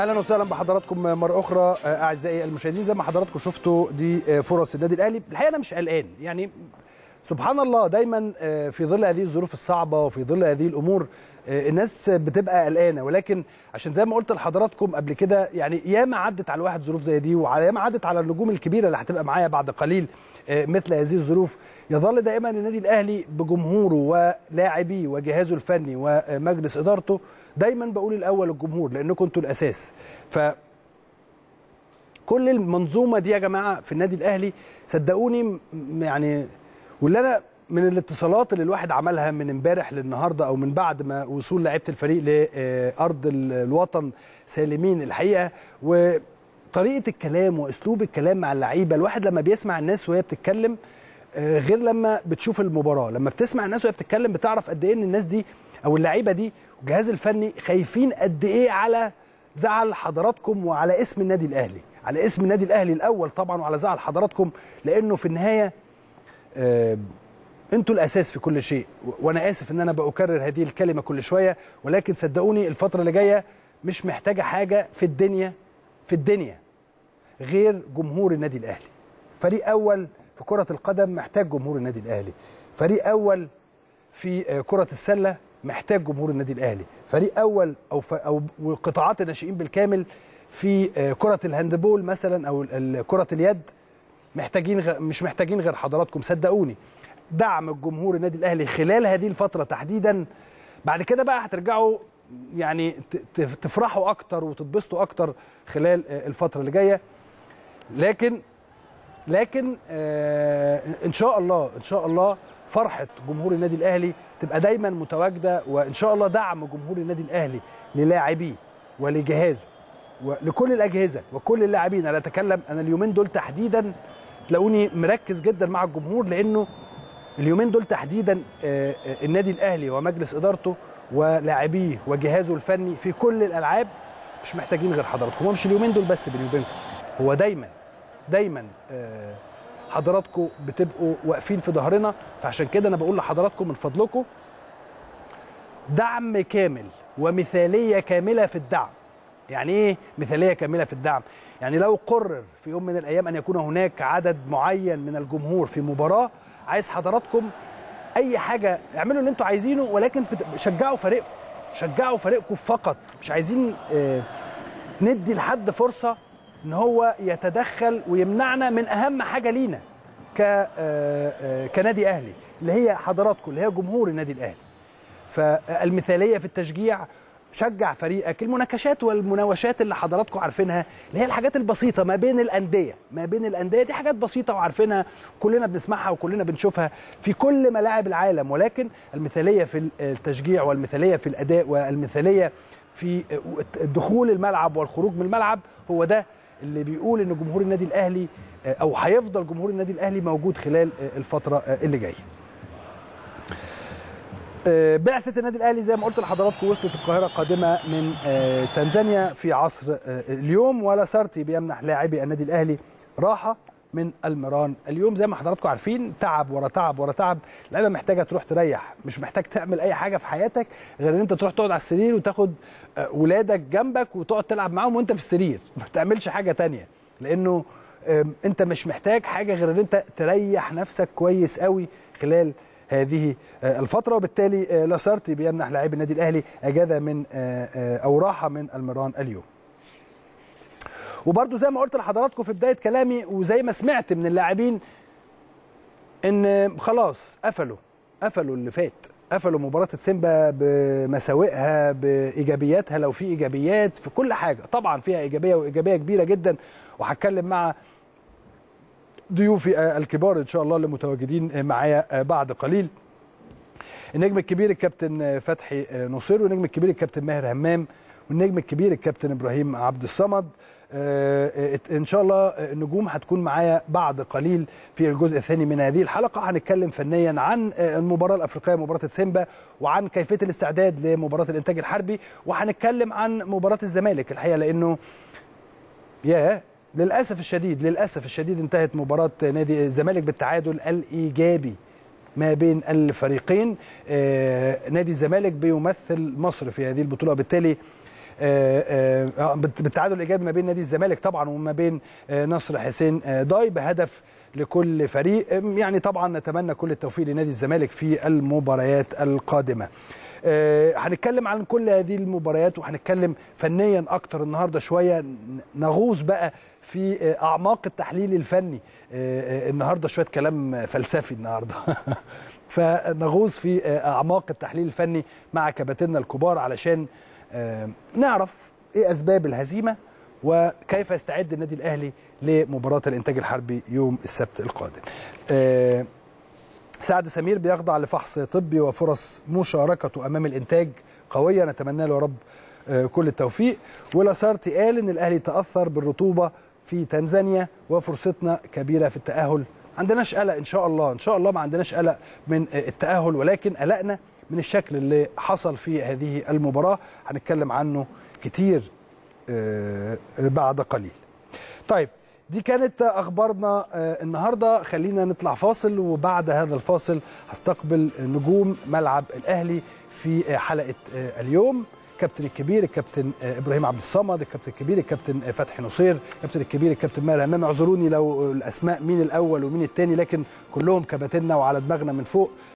اهلا وسهلا بحضراتكم مره اخرى اعزائي المشاهدين زي ما حضراتكم شفتوا دي فرص النادي الاهلي الحقيقه انا مش قلقان يعني سبحان الله دايما في ظل هذه الظروف الصعبه وفي ظل هذه الامور الناس بتبقى قلقانه ولكن عشان زي ما قلت لحضراتكم قبل كده يعني ياما عدت على الواحد ظروف زي دي وياما عدت على النجوم الكبيره اللي هتبقى معايا بعد قليل مثل هذه الظروف يظل دائما النادي الاهلي بجمهوره ولاعبيه وجهازه الفني ومجلس ادارته دايما بقول الاول الجمهور لانكم انتوا الاساس ف كل المنظومه دي يا جماعه في النادي الاهلي صدقوني يعني واللي انا من الاتصالات اللي الواحد عملها من امبارح للنهارده او من بعد ما وصول لعيبه الفريق لارض الوطن سالمين الحقيقه وطريقه الكلام واسلوب الكلام مع اللعيبه الواحد لما بيسمع الناس وهي بتتكلم غير لما بتشوف المباراه لما بتسمع الناس وهي بتتكلم بتعرف قد ايه ان الناس دي او اللعيبه دي والجهاز الفني خايفين قد ايه على زعل حضراتكم وعلى اسم النادي الاهلي على اسم النادي الاهلي الاول طبعا وعلى زعل حضراتكم لانه في النهايه آه انتوا الاساس في كل شيء وانا اسف ان انا بكرر هذه الكلمه كل شويه ولكن صدقوني الفتره اللي جايه مش محتاجه حاجه في الدنيا في الدنيا غير جمهور النادي الاهلي فريق اول في كره القدم محتاج جمهور النادي الاهلي فريق اول في كره السله محتاج جمهور النادي الاهلي فريق اول او ف... او قطاعات الناشئين بالكامل في كره الهاندبول مثلا او كره اليد محتاجين غ... مش محتاجين غير حضراتكم صدقوني دعم الجمهور النادي الاهلي خلال هذه الفتره تحديدا بعد كده بقى هترجعوا يعني تفرحوا اكتر وتتبسطوا اكتر خلال الفتره اللي جايه لكن لكن آه ان شاء الله ان شاء الله فرحه جمهور النادي الاهلي تبقى دايما متواجده وان شاء الله دعم جمهور النادي الاهلي للاعبيه ولجهازه ولكل الاجهزه وكل اللاعبين انا اتكلم انا اليومين دول تحديدا تلاقوني مركز جدا مع الجمهور لانه اليومين دول تحديدا النادي الاهلي ومجلس ادارته ولاعبيه وجهازه الفني في كل الالعاب مش محتاجين غير حضراتكم مش اليومين دول بس بيني وبينكم هو دايما دايما حضراتكم بتبقوا واقفين في ظهرنا فعشان كده انا بقول لحضراتكم من فضلكم دعم كامل ومثاليه كامله في الدعم يعني ايه مثاليه كامله في الدعم يعني لو قرر في يوم من الايام ان يكون هناك عدد معين من الجمهور في مباراه عايز حضراتكم اي حاجه اعملوا اللي انتوا عايزينه ولكن شجعوا فريقكم شجعوا فريقكم فقط مش عايزين اه ندي لحد فرصه ان هو يتدخل ويمنعنا من اهم حاجه لينا ك كنادي اهلي اللي هي حضراتكم اللي هي جمهور النادي الاهلي فالمثاليه في التشجيع شجع فريقك المناكشات والمناوشات اللي حضراتكم عارفينها اللي هي الحاجات البسيطه ما بين الانديه ما بين الانديه دي حاجات بسيطه وعارفينها كلنا بنسمعها وكلنا بنشوفها في كل ملاعب العالم ولكن المثاليه في التشجيع والمثاليه في الاداء والمثاليه في دخول الملعب والخروج من الملعب هو ده اللي بيقول ان جمهور النادي الاهلي او هيفضل جمهور النادي الاهلي موجود خلال الفتره اللي جايه. بعثه النادي الاهلي زي ما قلت لحضراتكم وصلت القاهره قادمه من تنزانيا في عصر اليوم ولاسارتي بيمنح لاعبي النادي الاهلي راحه من المران اليوم زي ما حضراتكم عارفين تعب ورا تعب ورا تعب اللعيبه محتاجه تروح تريح مش محتاج تعمل اي حاجه في حياتك غير ان انت تروح تقعد على السرير وتاخد ولادك جنبك وتقعد تلعب معاهم وانت في السرير ما تعملش حاجه تانية لانه انت مش محتاج حاجه غير ان انت تريح نفسك كويس قوي خلال هذه الفترة وبالتالي لاسارتي بيمنح لاعبي النادي الأهلي أجازة من أو راحة من المران اليوم وبرده زي ما قلت لحضراتكم في بداية كلامي وزي ما سمعت من اللاعبين إن خلاص قفلوا قفلوا اللي فات قفلوا مباراة سيمبا بمساوئها بإيجابياتها لو في إيجابيات في كل حاجة طبعا فيها إيجابية وإيجابية كبيرة جدا وهتكلم مع ضيوفي الكبار ان شاء الله اللي متواجدين معايا بعد قليل النجم الكبير الكابتن فتحي نصير والنجم الكبير الكابتن ماهر همام والنجم الكبير الكابتن ابراهيم عبد الصمد ان شاء الله النجوم هتكون معايا بعد قليل في الجزء الثاني من هذه الحلقه هنتكلم فنيا عن المباراه الافريقيه مباراه سيمبا وعن كيفيه الاستعداد لمباراه الانتاج الحربي وهنتكلم عن مباراه الزمالك الحقيقه لانه يا للاسف الشديد للاسف الشديد انتهت مباراه نادي الزمالك بالتعادل الايجابي ما بين الفريقين آه نادي الزمالك بيمثل مصر في هذه البطوله وبالتالي بالتعادل الايجابي ما بين نادي الزمالك طبعا وما بين نصر حسين داي بهدف لكل فريق يعني طبعا نتمنى كل التوفيق لنادي الزمالك في المباريات القادمه هنتكلم عن كل هذه المباريات وهنتكلم فنيا اكتر النهارده شويه نغوص بقى في اعماق التحليل الفني النهارده شويه كلام فلسفي النهارده فنغوص في اعماق التحليل الفني مع كباتننا الكبار علشان نعرف ايه اسباب الهزيمه وكيف يستعد النادي الاهلي لمباراه الانتاج الحربي يوم السبت القادم. سعد سمير بيخضع لفحص طبي وفرص مشاركته امام الانتاج قويه نتمنى له يا رب كل التوفيق ولاسارتي قال ان الاهلي تاثر بالرطوبه في تنزانيا وفرصتنا كبيره في التاهل عندناش قلق ان شاء الله ان شاء الله ما عندناش قلق من التاهل ولكن قلقنا من الشكل اللي حصل في هذه المباراه هنتكلم عنه كتير بعد قليل طيب دي كانت اخبارنا النهارده خلينا نطلع فاصل وبعد هذا الفاصل هستقبل نجوم ملعب الاهلي في حلقه اليوم الكابتن الكبير الكابتن ابراهيم عبد الصمد الكابتن الكبير الكابتن فتحي نصير الكابتن الكبير الكابتن ماهر امام اعذروني لو الاسماء مين الاول ومين الثاني لكن كلهم كباتننا وعلى دماغنا من فوق